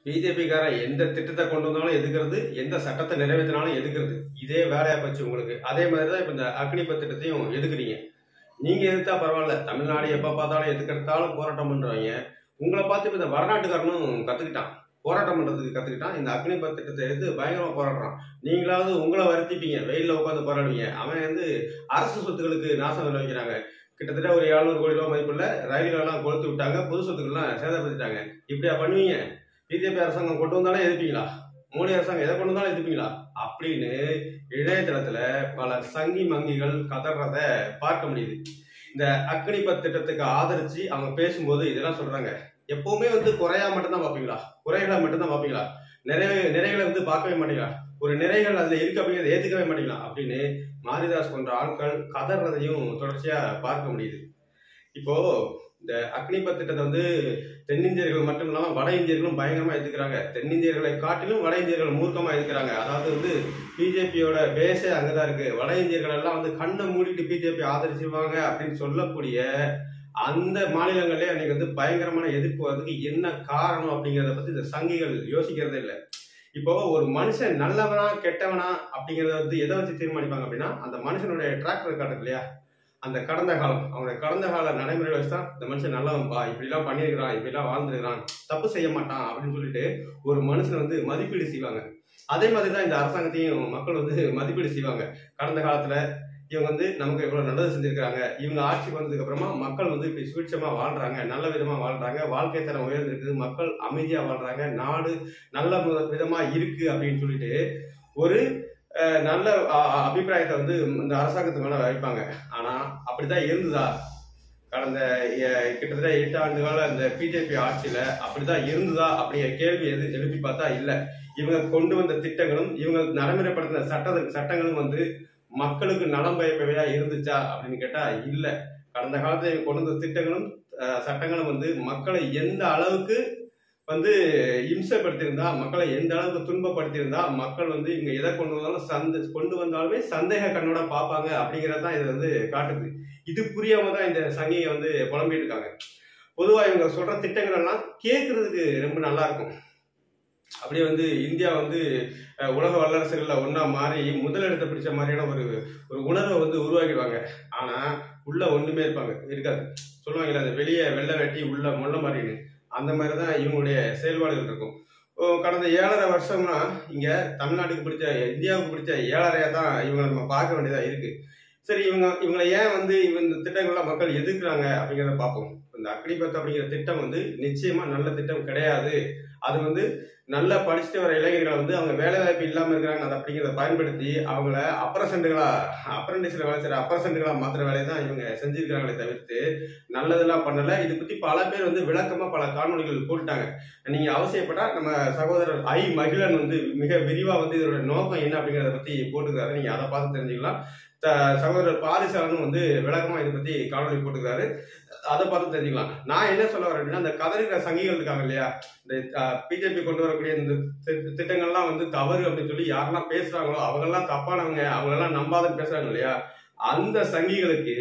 பிஜேபிக்காரன் எந்த திட்டத்தை கொண்டு வந்தாலும் எதுக்குறது எந்த சட்டத்தை நிறைவேற்றினாலும் எதுக்குறது இதே வேலையா போச்சு உங்களுக்கு அதே மாதிரி தான் இப்போ இந்த அக்னிபத் திட்டத்தையும் எதுக்குறீங்க நீங்க எதிர்த்தா பரவாயில்ல தமிழ்நாடு எப்ப பார்த்தாலும் எதுக்கெடுத்தாலும் போராட்டம் பண்றவங்க உங்களை பார்த்து இப்ப இந்த வடநாட்டுக்காரனும் கத்துக்கிட்டான் போராட்டம் பண்றதுக்கு கத்துக்கிட்டான் இந்த அக்னிபத் திட்டத்தை எடுத்து பயங்கரமா போராடுறான் நீங்களாவது உங்களை வருத்திப்பீங்க வெயில்ல உட்காந்து போராடுவீங்க அவன் வந்து அரசு சொத்துக்களுக்கு நாசம் விளைவிக்கிறாங்க கிட்டத்தட்ட ஒரு எழுநூறு கோடி ரூபாய் மதிப்புள்ள ரயில்கள் எல்லாம் கொளுத்து விட்டாங்க பொது சொத்துக்கள்லாம் சேதப்படுத்திட்டாங்க இப்படியா பண்ணுவீங்க பிஜேபி அரசாங்கம் கொண்டு வந்தாலும் எதிர்ப்பீங்களா மோடி அரசாங்கம் எதை கொண்டு வந்தாலும் எதிர்ப்பீங்களா அப்படின்னு இணையதளத்துல பல சங்கி மங்கிகள் கதறத பார்க்க முடியுது இந்த அக்னிபத் திட்டத்துக்கு ஆதரிச்சு அவங்க பேசும்போது இதெல்லாம் சொல்றாங்க எப்பவுமே வந்து குறையா மட்டும்தான் பார்ப்பீங்களா குறைகளை மட்டும்தான் பார்ப்பீங்களா நிறைய நிறைகளை வந்து பார்க்கவே மாட்டீங்களா ஒரு நிறைகள் அதுல இருக்கு அப்படிங்கிறத ஏத்துக்கவே மாட்டீங்களா அப்படின்னு மாரிதாஸ் போன்ற ஆட்கள் கதறதையும் தொடர்ச்சியா பார்க்க முடியுது இப்போ இந்த அக்னிபத் திட்டத்தை வந்து தென்னிந்தியர்கள் மட்டும் இல்லாம வட இந்தியர்களும் பயங்கரமா எதுக்குறாங்க தென்னிந்தியர்களை காட்டிலும் வட இந்தியர்கள் மூர்க்கமா எதுக்குறாங்க அதாவது வந்து பிஜேபியோட பேஸே அங்கதான் இருக்கு வட இந்தியர்கள் எல்லாம் வந்து கண்ணை மூடிட்டு பிஜேபி ஆதரிச்சிருவாங்க அப்படின்னு சொல்லக்கூடிய அந்த மாநிலங்களே அன்னைக்கு வந்து பயங்கரமான எதிர்ப்பு வர்றதுக்கு என்ன காரணம் அப்படிங்கறத பத்தி இந்த சங்கிகள் யோசிக்கிறதே இல்லை இப்போ ஒரு மனுஷன் நல்லவனா கெட்டவனா அப்படிங்கறத வந்து எதை வச்சு தீர்மானிப்பாங்க அப்படின்னா அந்த மனுஷனுடைய ட்ராக் ரெக்கார்டு இருக்கு இல்லையா அந்த கடந்த காலம் அவனுடைய கடந்த கால நடைமுறை வச்சு தான் இந்த மனுஷன் நல்லவன்பா இப்படிலாம் பண்ணியிருக்கிறான் இப்படிலாம் வாழ்ந்துருக்கிறான் தப்பு செய்ய மாட்டான் அப்படின்னு சொல்லிட்டு ஒரு மனுஷனை வந்து மதிப்பீடு செய்வாங்க அதே மாதிரி தான் இந்த அரசாங்கத்தையும் மக்கள் வந்து மதிப்பீடு செய்வாங்க கடந்த காலத்துல இவங்க வந்து நமக்கு எவ்வளவு நல்லது செஞ்சிருக்காங்க இவங்க ஆட்சிக்கு வந்ததுக்கு அப்புறமா மக்கள் வந்து இப்படி சுபிட்சமா வாழ்றாங்க நல்ல விதமா வாழ்றாங்க வாழ்க்கை தரம் உயர்ந்திருக்கு மக்கள் அமைதியா வாழ்றாங்க நாடு நல்ல மு- விதமா இருக்கு அப்படின்னு சொல்லிட்டு ஒரு அஹ், நல்ல அ- அ- அபிப்பிராயத்தை வந்து இந்த அரசாங்கத்துக்கு மேல வைப்பாங்க ஆனா அப்படிதான் இருந்ததா கடந்த எ- கிட்டத்தட்ட எட்டு ஆண்டு கால இந்த பிஜேபி ஆட்சியில அப்படிதான் இருந்ததா அப்படிங்கிற கேள்வி எது எழுப்பி பார்த்தா இல்ல இவங்க கொண்டு வந்த திட்டங்களும் இவங்க நடைமுறைப்படுத்தின சட்ட சட்டங்களும் வந்து மக்களுக்கு நலம் பயப்பவையா இருந்துச்சா அப்படின்னு கேட்டா இல்ல கடந்த காலத்துல இவங்க கொண்டு வந்த திட்டங்களும் அஹ், சட்டங்களும் வந்து மக்களை எந்த அளவுக்கு வந்து இம்சப்படுத்தியிருந்தா மக்களை எந்த அளவுக்கு துன்பப்படுத்தியிருந்தா மக்கள் வந்து இவங்க எதை கொண்டு வந்தாலும் சந்த கொண்டு வந்தாலுமே சந்தேக கண்ணோட பார்ப்பாங்க அப்படிங்கறது தான் இது வந்து காட்டுது இது புரியாம தான் இந்த சங்கிங்க வந்து புலம்பிட்டு இருக்காங்க பொதுவா இவங்க சொல்ற திட்டங்கள் எல்லாம் கேட்கறதுக்கு ரொம்ப நல்லா இருக்கும் அப்படியே வந்து இந்தியா வந்து அஹ், உலக வல்லரசுகள்ல ஒண்ணா மாறி முதலிடத்தை பிடிச்ச மாதிரியான ஒரு ஒரு உணர்வை வந்து உருவாக்கிடுவாங்க ஆனா உள்ள ஒண்ணுமே இருப்பாங்க இருக்காது சொல்லுவாங்கல்ல அந்த வெளியே வெள்ளை வெட்டி உள்ள முள்ள மாதிரின்னு அந்த மாதிரி தான் இவங்களுடைய செயல்பாடுகள் இருக்கும் ஓ, கடந்த ஏழரை வருஷம்னா இங்க தமிழ்நாட்டுக்கு பிடிச்ச இந்தியாவுக்கு பிடிச்ச ஏழரையா தான் இவங்களை நம்ம பார்க்க வேண்டியதா இருக்கு சரி இவங்க இவங்களை ஏன் வந்து இவங்க இந்த திட்டங்கள்லாம் மக்கள் எதிர்க்கிறாங்க அப்படிங்கிறத பார்ப்போம் இந்த அக்னிபத் அப்படிங்கிற திட்டம் வந்து நிச்சயமா நல்ல திட்டம் கிடையாது அது வந்து நல்லா படிச்சுட்டு வர இளைஞர்களை வந்து அவங்க வேலை வாய்ப்பு இல்லாம இருக்கிறாங்க அதை அப்படிங்கிறத பயன்படுத்தி அவங்கள அப்ரசன்ட்டுகளா அப்ரண்டிஸ்ல வேலை செய்யற அப்ரசன்ட்டுகளா மாத்திர வேலையை தான் இவங்க செஞ்சிருக்கிறாங்களே தவிர்த்து நல்லதெல்லாம் பண்ணல இது பத்தி பல பேர் வந்து விளக்கமா பல காணொளிகள் போட்டுட்டாங்க நீங்க அவசியப்பட்டா நம்ம சகோதரர் ஐ மகிழன் வந்து மிக விரிவா வந்து இதோட நோக்கம் என்ன அப்படிங்கறத பத்தி போட்டுக்கிறாரு நீங்க அதை பார்த்து தெரிஞ்சுக்கலாம் த- சகோதரர் பாரிசாலனும் வந்து விளக்கமா இதை பத்தி காணொளி போட்டுக்கிறாரு அதை பார்த்து தெரிஞ்சுக்கலாம் நான் என்ன சொல்ல வரேன் அப்படின்னா இந்த கதறிக்கிற சங்கிகள் இருக்காங்க இல்லையா இந்த பிஜேபி கொண்டு வரக்கூடிய இந்த தி- திட்டங்கள்லாம் வந்து தவறு அப்படின்னு சொல்லி யாரெல்லாம் பேசுறாங்களோ அவங்கெல்லாம் தப்பானவங்க அவங்களெல்லாம் நம்பாதன்னு பேசுறாங்க இல்லையா அந்த சங்கிகளுக்கு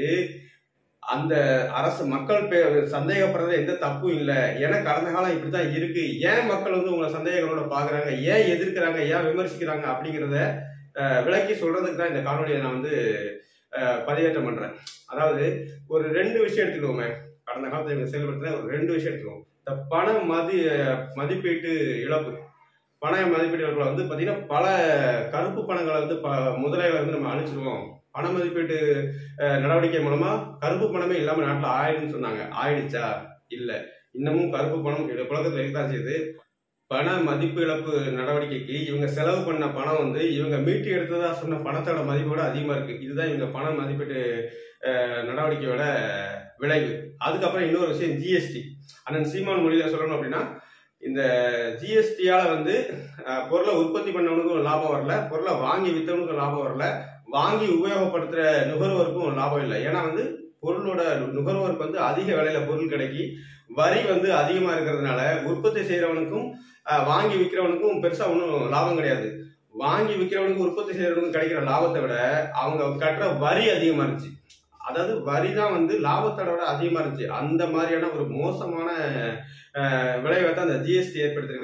அந்த அரசு மக்கள் பே சந்தேகப்படுறது எந்த தப்பும் இல்லை ஏன்னா கடந்த காலம் இப்படித்தான் இருக்கு ஏன் மக்கள் வந்து உங்களை சந்தேகங்களோட பாக்குறாங்க ஏன் எதிர்க்கிறாங்க ஏன் விமர்சிக்கிறாங்க அப்படிங்கிறத அஹ், விளக்கி சொல்றதுக்கு தான் இந்த காணொலியை நான் வந்து அஹ், பதிவேற்றம் பண்றேன் அதாவது ஒரு ரெண்டு விஷயம் எடுத்துக்கோமே கடந்த காலத்துல இவங்க செயல்படுத்தின ஒரு ரெண்டு விஷயம் எடுத்துக்கோங்க இந்த பண மதி மதிப்பீட்டு இழப்பு பண மதிப்பீட்டு இழப்புல வந்து பாத்தீங்கன்னா பல கருப்பு பணங்களை வந்து ப முதலைகளை வந்து நம்ம அழிச்சிருவோம் பண மதிப்பீட்டு அஹ், நடவடிக்கை மூலமா கருப்பு பணமே இல்லாம நாட்டுல ஆயிடுன்னு சொன்னாங்க ஆயிடுச்சா இல்ல இன்னமும் கருப்பு பணம் இந்த புழக்கத்துல இருக்கதான் செய்யுது பண மதிப்பு இழப்பு நடவடிக்கைக்கு இவங்க செலவு பண்ண பணம் வந்து இவங்க மீட்டு எடுத்ததா சொன்ன பணத்தோட மதிப்போட அதிகமா இருக்கு இதுதான் இவங்க பண மதிப்பீட்டு அஹ், நடவடிக்கையோட விளைவு அதுக்கப்புறம் இன்னொரு விஷயம் ஜிஎஸ்டி அண்ணன் சீமான் மொழியில சொல்லணும் அப்படின்னா இந்த ஜிஎஸ்டியால வந்து அஹ், பொருளை உற்பத்தி பண்ணவனுக்கும் லாபம் வரல பொருளை வாங்கி வித்தவனுக்கும் லாபம் வரல வாங்கி உபயோகப்படுத்துற நுகர்வோருக்கும் லாபம் இல்லை ஏன்னா வந்து பொருளோட நுகர்வோருக்கு வந்து அதிக விலையில பொருள் கிடைக்கி வரி வந்து அதிகமா இருக்கிறதுனால உற்பத்தி செய்யறவனுக்கும் அஹ், வாங்கி விற்கிறவனுக்கும் பெருசா ஒன்றும் லாபம் கிடையாது வாங்கி விற்கிறவனுக்கும் உற்பத்தி செய்யறவனுக்கும் கிடைக்கிற லாபத்தை விட அவங்க கட்டுற வரி அதிகமா இருந்துச்சு அதாவது வரி தான் வந்து லாபத்தோட விட அதிகமா இருந்துச்சு அந்த மாதிரியான ஒரு மோசமான அஹ், விளைவை தான் அந்த ஜிஎஸ்டி ஏற்படுத்திருக்கு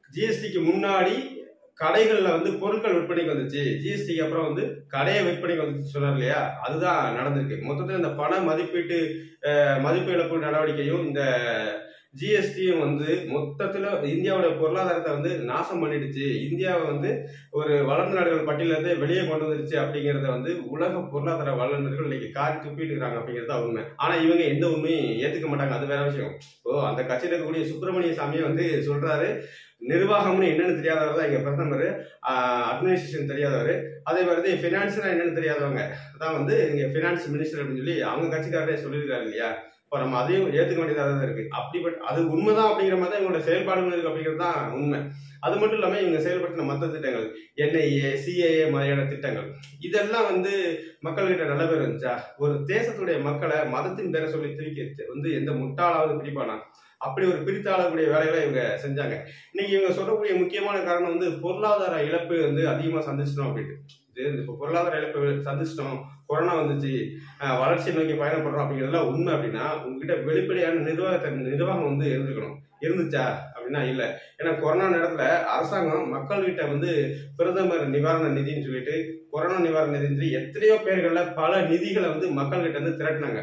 ஜிஎஸ்டிக்கு முன்னாடி கடைகளில் வந்து பொருட்கள் விற்பனைக்கு வந்துச்சு ஜிஎஸ்டிக்கு அப்புறம் வந்து கடையை விற்பனைக்கு வந்துச்சு சொன்னார் இல்லையா அதுதான் நடந்திருக்கு மொத்தத்தில் இந்த பண மதிப்பீட்டு அஹ், மதிப்பு இழப்பு நடவடிக்கையும் இந்த ஜிஎஸ்டியும் வந்து மொத்தத்தில் இந்தியாவுடைய பொருளாதாரத்தை வந்து நாசம் பண்ணிடுச்சு இந்தியாவை வந்து ஒரு வளர்ந்த நாடுகள் பட்டியலேருந்து வெளியே கொண்டு வந்துருச்சு அப்படிங்கிறத வந்து உலக பொருளாதார வல்லுநர்கள் இன்னைக்கு காரி துப்பிட்டு இருக்காங்க அப்படிங்கிறது தான் உண்மை ஆனால் இவங்க எந்த உண்மையும் ஏற்றுக்க மாட்டாங்க அது வேற விஷயம் ஓ அந்த கட்சியில் இருக்கக்கூடிய சுப்பிரமணிய சாமியை வந்து சொல்றாரு நிர்வாகம்னு என்னன்னு தெரியாதவர் தான் எங்க பிரதமர் அட்மினிஸ்ட்ரேஷன் தெரியாதவர் அதே மாதிரி ஃபினான்ஸ்னா என்னன்னு தெரியாதவங்க அதான் வந்து இங்க ஃபினான்ஸ் மினிஸ்டர் அப்படின்னு சொல்லி அவங்க கட்சிக்காரரே சொல்லியிருக்காரு இல்லையா இப்போ நம்ம அதையும் ஏற்றுக்க வேண்டியதாக தான் இருக்கு அப்படிப்பட்ட அது உண்மைதான் அப்படிங்கிற மாதிரி தான் இவங்களோட செயல்பாடுகள் இருக்கு அப்படிங்கிறது தான் உண்மை அது மட்டும் இல்லாமல் இவங்க செயல்படுத்தின மற்ற திட்டங்கள் என்ஐஏ சிஏஏ மாதிரியான திட்டங்கள் இதெல்லாம் வந்து மக்கள்கிட்ட நல்ல பேர் இருந்துச்சா ஒரு தேசத்துடைய மக்களை மதத்தின் பேரை சொல்லி திரிக்க வந்து எந்த முட்டாளாவது பிடிப்பானா அப்படி ஒரு பிரித்தாளக்கூடிய வேலைகளை இவங்க செஞ்சாங்க இன்னைக்கு இவங்க சொல்லக்கூடிய முக்கியமான காரணம் வந்து பொருளாதார இழப்பு வந்து அதிகமாக சந்திச்சிட்டோம் அப்படின்ட்டு இது இப்போ பொருளாதார இழப்பு சந்திச்சிட்டோம் கொரோனா வந்துச்சு அஹ் வளர்ச்சி நோக்கி பயணப்படுறோம் அப்படிங்கிறதுலாம் உண்மை அப்படின்னா உங்ககிட்ட வெளிப்படையான நிர்வாகத்தை நிர்வாகம் வந்து இருந்துக்கணும் இருந்துச்சா அப்படின்னா இல்லை ஏன்னா கொரோனா நேரத்தில் அரசாங்கம் மக்கள்கிட்ட வந்து பிரதமர் நிவாரண நிதின்னு சொல்லிட்டு கொரோனா நிவாரண நிதின்னு சொல்லி எத்தனையோ பேர்களில் பல நிதிகளை வந்து மக்கள்கிட்ட இருந்து திரட்டினாங்க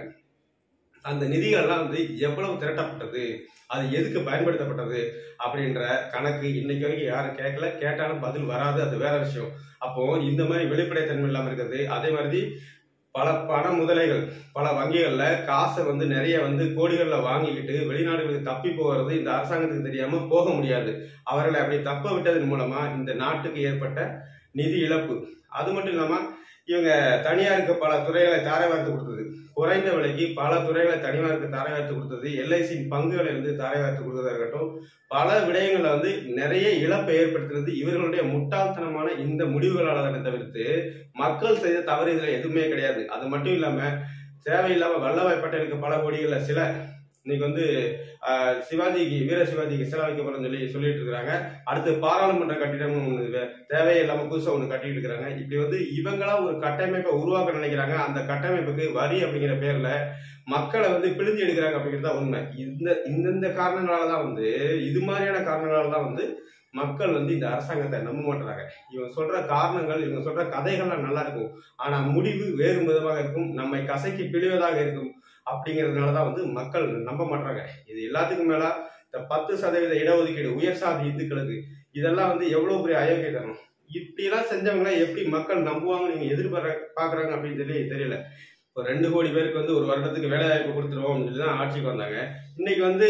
அந்த நிதிகள்லாம் வந்து எவ்வளவு திரட்டப்பட்டது அது எதுக்கு பயன்படுத்தப்பட்டது அப்படின்ற கணக்கு இன்னைக்கு வரைக்கும் யாரும் கேட்கல கேட்டாலும் பதில் வராது அது வேற விஷயம் அப்போ இந்த மாதிரி வெளிப்படைத்தன்மை இல்லாமல் இருக்குது அதே மாதிரி பல பண முதலைகள் பல வங்கிகள்ல காசை வந்து நிறைய வந்து கோடிகள்ல வாங்கிக்கிட்டு வெளிநாடுகளுக்கு தப்பி போகிறது இந்த அரசாங்கத்துக்கு தெரியாம போக முடியாது அவர்களை அப்படி தப்ப விட்டதன் மூலமா இந்த நாட்டுக்கு ஏற்பட்ட நிதி இழப்பு அது மட்டும் இல்லாம இவங்க தனியாருக்கு பல துறைகளை தாரை வார்த்து கொடுத்தது குறைந்த விலைக்கு பல துறைகளை தனியாருக்கு தாரை வார்த்து கொடுத்தது எல்ஐசியின் பங்குகளை வந்து தாரை வார்த்து கொடுத்ததா இருக்கட்டும் பல விடயங்கள்ல வந்து நிறைய இழப்பை ஏற்படுத்துறது இவர்களுடைய முட்டாள்தனமான இந்த முடிவுகளால் தானே தவிர்த்து மக்கள் செய்த தவறு இதுல எதுவுமே கிடையாது அது மட்டும் இல்லாம தேவையில்லாம வல்லபாய் பட்டேலுக்கு பல கோடிகள்ல சில இன்னைக்கு வந்து ஆஹ், சிவாஜிக்கு வீர சிவாஜிக்கு சிலை வைக்கப்படும்னு சொல்லி சொல்லிட்டு இருக்கிறாங்க அடுத்து பாராளுமன்ற கட்டிடம் ஒன்று வே- தேவையே இல்லாம புதுசா ஒன்று கட்டிட்டு இருக்கிறாங்க இப்படி வந்து இவங்களா ஒரு கட்டமைப்பை உருவாக்க நினைக்கிறாங்க அந்த கட்டமைப்புக்கு வரி அப்படிங்கிற பேர்ல மக்களை வந்து பிழிஞ்சு எடுக்கிறாங்க அப்படிங்கிறது தான் உண்மை இந்த இந்தந்த காரணங்களால தான் வந்து இது மாதிரியான காரணங்களால தான் வந்து மக்கள் வந்து இந்த அரசாங்கத்தை நம்ப மாட்டாங்க இவங்க சொல்ற காரணங்கள் இவங்க சொல்ற கதைகள்லாம் நல்லா இருக்கும் ஆனா முடிவு வேறு விதமாக இருக்கும் நம்மை கசக்கி பிழிவதாக இருக்கும் அப்படிங்கிறதுனால தான் வந்து மக்கள் நம்ப மாட்டாங்க இது எல்லாத்துக்கும் மேல இந்த பத்து சதவீத இடஒதுக்கீடு உயர் சாதி இந்துக்களுக்கு இதெல்லாம் வந்து எவ்வளவு பெரிய அயோக்கியத்தனம் இப்படிலாம் செஞ்சவங்கள எப்படி மக்கள் நம்புவாங்கன்னு நீங்க எதிர்பார்க்க பாக்குறாங்க அப்படின்னு சொல்லி தெரியல இப்போ ரெண்டு கோடி பேருக்கு வந்து ஒரு வருடத்துக்கு வேலை வாய்ப்பு கொடுத்துருவோம் சொல்லி தான் ஆட்சிக்கு வந்தாங்க இன்னைக்கு வந்து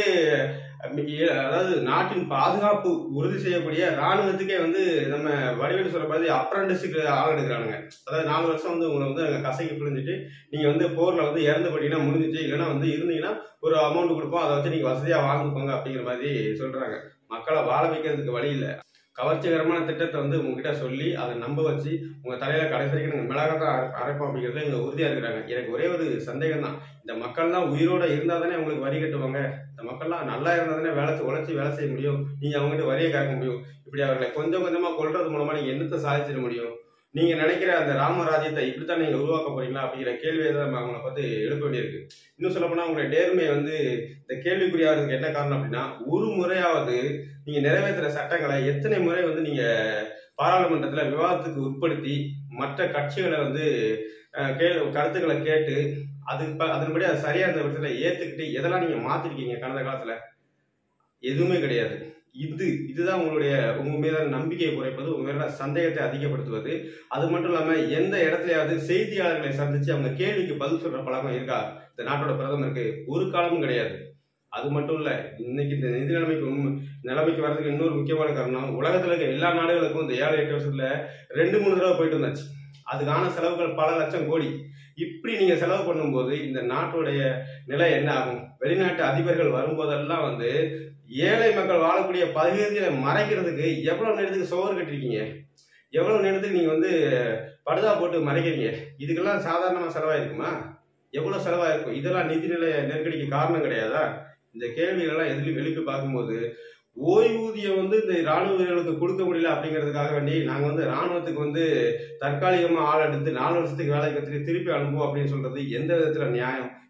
அஹ், அதாவது நாட்டின் பாதுகாப்பு உறுதி செய்யக்கூடிய ராணுவத்துக்கே வந்து நம்ம வடிவேலு சொல்ற மாதிரி அப்ரண்டிஸுக்கு ஆள் எடுக்கிறானுங்க அதாவது நாலு வருஷம் வந்து உங்களை வந்து அங்க கசக்கி பிழிஞ்சிட்டு நீங்க வந்து போர்ல வந்து இறந்து போட்டீங்கன்னா முடிஞ்சிச்சு இல்லைன்னா வந்து இருந்தீங்கன்னா ஒரு அமௌண்ட் கொடுப்போம் அதை வச்சு நீங்க வசதியா வாழ்ந்துக்கோங்க அப்படிங்கிற மாதிரி சொல்றாங்க மக்களை வாழ வைக்கிறதுக்கு வழி இல்லை கவர்ச்சிகரமான திட்டத்தை வந்து உங்ககிட்ட சொல்லி அதை நம்ப வச்சு உங்க தலையில கடைசி வரைக்கும் நாங்கள் மிளகா தான் அரை- அரைப்போம் அப்படிங்கிறதுல இவங்க உறுதியா இருக்கிறாங்க எனக்கு ஒரே ஒரு சந்தேகம் தான் இந்த மக்கள்லாம் உயிரோட இருந்தா தானே உங்களுக்கு வரி கட்டுவாங்க இந்த மக்கள்லாம் நல்லா இருந்தா தானே வேலை செய்- உழைச்சி வேலை செய்ய முடியும் நீங்க அவங்ககிட்ட வரியை கேட்க முடியும் இப்படி அவர்களை கொஞ்சம் கொஞ்சமா கொல்றது மூலமா நீங்க என்னத்தை சாதிச்சிட முடியும் நீங்க நினைக்கிற அந்த ராமராஜ்யத்தை இப்படித்தான் நீங்க உருவாக்க போறீங்களா அப்படிங்கிற கேள்வியை தான் நம்ம அவங்கள பார்த்து எழுப்ப வேண்டியிருக்கு இன்னும் சொல்ல போனா உங்களுடைய நேர்மை வந்து இந்த கேள்விக்குறியாகிறதுக்கு என்ன காரணம் அப்படின்னா ஒரு முறையாவது நீங்க நிறைவேற்றுற சட்டங்களை எத்தனை முறை வந்து நீங்க பாராளுமன்றத்துல விவாதத்துக்கு உட்படுத்தி மற்ற கட்சிகளை வந்து அஹ், கே கருத்துக்களை கேட்டு அது ப- அதன்படி அது சரியா இருந்த பட்சத்தில் ஏத்துக்கிட்டு எதெல்லாம் நீங்க மாத்திருக்கீங்க கடந்த காலத்துல எதுவுமே கிடையாது இது இதுதான் உங்களுடைய உங்க மீதான நம்பிக்கையை குறைப்பது உங்க மேல சந்தேகத்தை அதிகப்படுத்துவது அது மட்டும் இல்லாம எந்த இடத்துலயாவது செய்தியாளர்களை சந்திச்சு அவங்க கேள்விக்கு பதில் சொல்ற பழக்கம் இருக்கா இந்த நாட்டோட பிரதமருக்கு ஒரு காலமும் கிடையாது அது மட்டும் இல்ல இன்னைக்கு இந்த நிதி நிலைமைக்கு உண்மை நிலைமைக்கு வர்றதுக்கு இன்னொரு முக்கியமான காரணம் உலகத்துல இருக்க எல்லா நாடுகளுக்கும் இந்த ஏழு எட்டு வருஷத்துல ரெண்டு மூணு தடவை போயிட்டு வந்தாச்சு அதுக்கான செலவுகள் பல லட்சம் கோடி இப்படி நீங்க செலவு பண்ணும்போது இந்த நாட்டுடைய நிலை என்ன ஆகும் வெளிநாட்டு அதிபர்கள் வரும்போதெல்லாம் வந்து ஏழை மக்கள் வாழக்கூடிய பகுதிகளை மறைக்கிறதுக்கு எவ்வளவு நேரத்துக்கு சோறு கட்டிருக்கீங்க எவ்வளவு நேரத்துக்கு நீங்க வந்து படுதா போட்டு மறைக்கிறீங்க இதுக்கெல்லாம் சாதாரணமா செலவாயிருக்குமா எவ்வளவு செலவாயிருக்கும் இதெல்லாம் நிதிநிலை நெருக்கடிக்கு காரணம் கிடையாதா இந்த கேள்விகளெல்லாம் எதுலையும் எழுப்பி பார்க்கும்போது ஓய்வூதியம் வந்து இந்த ராணுவ வீரர்களுக்கு கொடுக்க முடியல அப்படிங்கிறதுக்காக வேண்டி நாங்க வந்து ராணுவத்துக்கு வந்து தற்காலிகமா ஆள் எடுத்து நாலு வருஷத்துக்கு வேலை கற்றுட்டு திருப்பி அனுப்புவோம் அப்படின்னு சொல்றது எந்த விதத்துல நியாயம்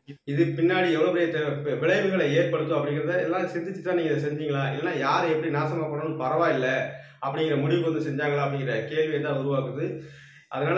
இது பின்னாடி எவ்வளவு பெரிய தே- விளைவுகளை ஏற்படுத்தும் அப்படிங்கிறத எல்லாம் சிந்திச்சு தான் நீங்க இதை செஞ்சீங்களா இல்லைன்னா யார் எப்படி நாசமா பண்ணணும் பரவாயில்ல அப்படிங்கிற முடிவுக்கு வந்து செஞ்சாங்களா அப்படிங்கிற கேள்வியை தான் உருவாக்குது அதனால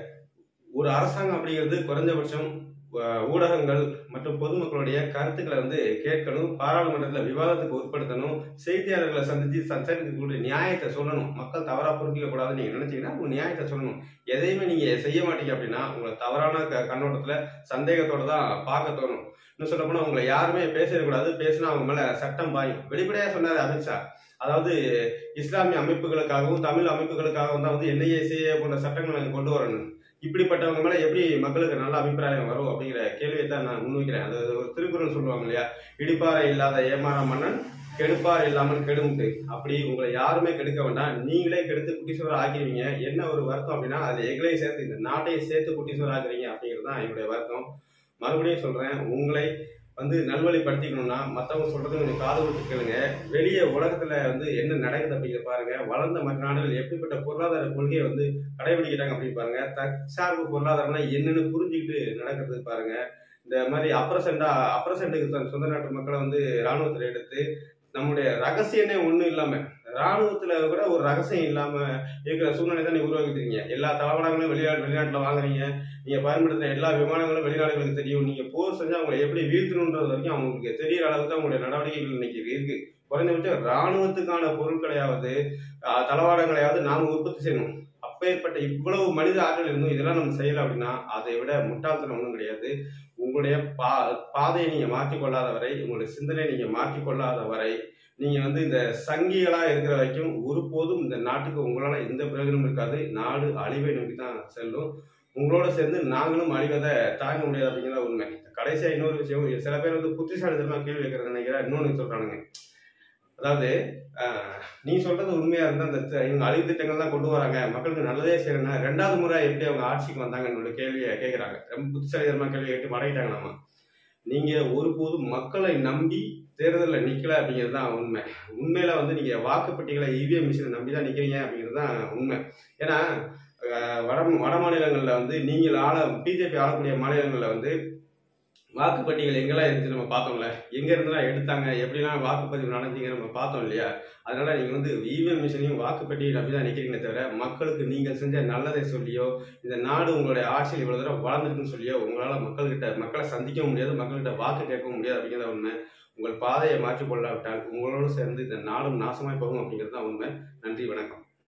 ஒரு அரசாங்கம் அப்படிங்கிறது குறைஞ்சபட்சம் அஹ், ஊடகங்கள் மற்றும் பொதுமக்களுடைய கருத்துக்களை வந்து கேட்கணும் பாராளுமன்றத்தில் விவாதத்துக்கு உட்படுத்தணும் செய்தியாளர்களை சந்திச்சு சஞ்சரிக்கக்கூடிய நியாயத்தை சொல்லணும் மக்கள் தவறா புரிஞ்சிக்க கூடாதுன்னு நீங்க நினைச்சீங்கன்னா உங்க நியாயத்தை சொல்லணும் எதையுமே நீங்க செய்ய மாட்டீங்க அப்படின்னா உங்களை தவறான க- கண்ணோட்டத்துல சந்தேகத்தோட தான் பார்க்க தோணும் இன்னும் சொல்ல போனா உங்களை யாருமே பேசிடக்கூடாது பேசினா அவங்க மேல சட்டம் பாயும் வெளிப்படையா சொன்னாரு அமித்ஷா அதாவது இஸ்லாமிய அமைப்புகளுக்காகவும் தமிழ் அமைப்புகளுக்காகவும் தான் வந்து என்ஐஏசிஏ போன்ற சட்டங்களை நாங்க கொண்டு வரணும் இப்படிப்பட்டவங்க மேல எப்படி மக்களுக்கு நல்ல அபிப்பிராயம் வரும் அப்படிங்கிற கேள்வியை தான் நான் முன்வைக்கிறேன் அது ஒரு திருக்குறள் சொல்லுவாங்க இல்லையா இடிப்பாறை இல்லாத ஏமாற மன்னன் கெடுப்பார் இல்லாமல் கெடுமுட்டு அப்படி உங்களை யாருமே கெடுக்க வேண்டாம் நீங்களே கெடுத்து குட்டிசுவரம் ஆக்கிடுவீங்க என்ன ஒரு வருத்தம் அப்படின்னா அது எங்களையும் சேர்த்து இந்த நாட்டையும் சேர்த்து குட்டிசுவரம் ஆக்குறீங்க அப்படிங்கிறது தான் என்னுடைய வருத்தம் மறுபடியும் சொல்றேன் உங்களை வந்து நல்வழிப்படுத்திக்கணும்னா மற்றவங்க சொல்றது கொஞ்சம் காது கொடுத்து கேளுங்க வெளியே உலகத்துல வந்து என்ன நடக்குது அப்படிங்கிறத பாருங்க வளர்ந்த மற்ற நாடுகள் எப்படிப்பட்ட பொருளாதார கொள்கையை வந்து கடைபிடிக்கிறாங்க அப்படின்னு பாருங்க தற்சார்பு பொருளாதாரம்னா என்னன்னு புரிஞ்சுக்கிட்டு நடக்கிறது பாருங்க இந்த மாதிரி அப்ரசண்டா அப்ரசண்டுக்கு சொந்த நாட்டு மக்களை வந்து ராணுவத்தில் எடுத்து நம்முடைய ரகசியமே ஒன்றும் இல்லாம ராணுவத்துல கூட ஒரு ரகசியம் இல்லாம இருக்கிற சூழ்நிலை தான் நீங்க உருவாக்கிட்டீங்க எல்லா தளவாடங்களும் வெளிநாடு வெளிநாட்டுல வாங்குறீங்க நீங்க பயன்படுத்துற எல்லா விமானங்களும் வெளிநாடுகளுக்கு தெரியும் நீங்க போர் செஞ்சா அவங்களை எப்படி வீழ்த்தணுன்றது வரைக்கும் அவங்களுக்கு தெரியற அளவுக்கு தான் உங்களுடைய நடவடிக்கைகள் இன்னைக்கு இருக்கு குறைந்தபட்சம் ராணுவத்துக்கான பொருட்களையாவது ஆஹ், தளவாடங்களையாவது நாம உற்பத்தி செய்யணும் அப்பேற்பட்ட இவ்வளவு மனித ஆற்றல் இருந்தும் இதெல்லாம் நம்ம செய்யல அப்படின்னா அதை விட முட்டாள்தனம் ஒன்றும் கிடையாது உங்களுடைய பா பாதையை நீங்க மாற்றிக்கொள்ளாத வரை உங்களுடைய சிந்தனையை நீங்க மாற்றிக்கொள்ளாத வரை நீங்க வந்து இந்த சங்கிகளா இருக்கிற வரைக்கும் ஒருபோதும் இந்த நாட்டுக்கு உங்களால எந்த பிரயோஜனமும் இருக்காது நாடு அழிவை நோக்கி தான் செல்லும் உங்களோட சேர்ந்து நாங்களும் அழிவதை தாங்க முடியாது அப்படிங்கிறத உண்மை கடைசியா இன்னொரு விஷயம் சில பேர் வந்து புத்திசாலித்தனமா கேள்வி கேட்கறது நினைக்கிறேன் இன்னொன்னு சொல்றானுங்க அதாவது ஆஹ், நீ சொல்றது உண்மையா இருந்தா அந்த த- இவங்க அழிவு திட்டங்கள் தான் கொண்டு வராங்க மக்களுக்கு நல்லதே செய்யணும் ரெண்டாவது முறை எப்படி அவங்க ஆட்சிக்கு வந்தாங்கன்னு கேள்வியை கேட்கறாங்க ரொம்ப புத்திசாலித்தனமா கேள்வி கேட்டு மடங்கிட்டாங்க நம்ம நீங்க ஒருபோதும் மக்களை நம்பி தேர்தலில் நிக்கல அப்படிங்கிறது தான் உண்மை உண்மையில வந்து நீங்க வாக்குப்பட்டிகளை இவிஎம் மிஷினை நம்பி தான் நிக்கிறீங்க அப்படிங்கிறது தான் உண்மை ஏன்னா அஹ், வட வட மாநிலங்களில் வந்து நீங்கள் ஆள பிஜேபி ஆளக்கூடிய மாநிலங்களில் வந்து வாக்குப்பட்டிகள் எங்கெல்லாம் இருந்துச்சு நம்ம பார்த்தோம்ல எங்க இருந்தெல்லாம் எடுத்தாங்க எப்படிலாம் வாக்குப்பதிவு நடந்தீங்க நம்ம பார்த்தோம் இல்லையா அதனால நீங்க வந்து இவிஎம் மிஷினையும் வாக்குப்பட்டியை நம்பி தான் நிக்கிறீங்களே தவிர மக்களுக்கு நீங்கள் செஞ்ச நல்லதை சொல்லியோ இந்த நாடு உங்களுடைய ஆட்சியில் இவ்வளவு தூரம் வளர்ந்துருக்குன்னு சொல்லியோ உங்களால மக்கள்கிட்ட மக்களை சந்திக்கவும் முடியாது மக்கள்கிட்ட வாக்கு கேட்கவும் முடியாது அப்படிங்கிறத உண்மை உங்கள் பாதையை மாற்றிக்கொள்ளாவிட்டால் உங்களோடு சேர்ந்து இந்த நாடும் நாசமாய் போகும் அப்படிங்கிறது தான் உண்மை நன்றி வணக்கம்